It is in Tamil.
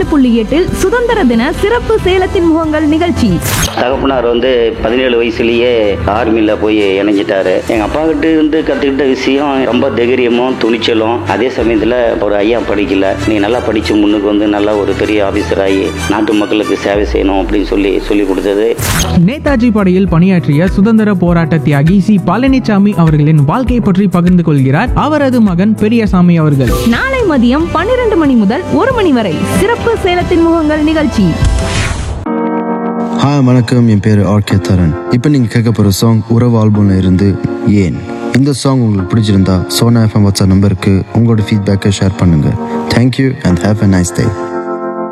ஏழு புள்ளி எட்டில் சுதந்திர தின சிறப்பு சேலத்தின் முகங்கள் நிகழ்ச்சி தகப்பனார் வந்து பதினேழு வயசுலயே ஆர்மியில் போய் இணைஞ்சிட்டாரு எங்கள் அப்பா கிட்ட இருந்து கற்றுக்கிட்ட விஷயம் ரொம்ப தைரியமும் துணிச்சலும் அதே சமயத்தில் ஒரு ஐயா படிக்கல நீ நல்லா படித்து முன்னுக்கு வந்து நல்லா ஒரு பெரிய ஆஃபீஸர் ஆகி நாட்டு மக்களுக்கு சேவை செய்யணும் அப்படின்னு சொல்லி சொல்லி கொடுத்தது நேதாஜி படையில் பணியாற்றிய சுதந்திர போராட்ட தியாகி சி பழனிசாமி அவர்களின் வாழ்க்கை பற்றி பகிர்ந்து கொள்கிறார் அவரது மகன் பெரியசாமி அவர்கள் நாளை மதியம் பன்னிரண்டு மணி முதல் ஒரு மணி வரை சிறப்பு சேலத்தின் முகங்கள் நிகழ்ச்சி ஹாய் வணக்கம் என் பேர் ஆர்கே தரன் இப்போ நீங்கள் கேட்க போகிற சாங் உறவு ஆல்பம்ல இருந்து ஏன் இந்த சாங் உங்களுக்கு பிடிச்சிருந்தா சோனா எஃப்எம் வாட்ஸ்அப் நம்பருக்கு உங்களோட ஃபீட்பேக்கை ஷேர் பண்ணுங்கள் thank you and have a nice day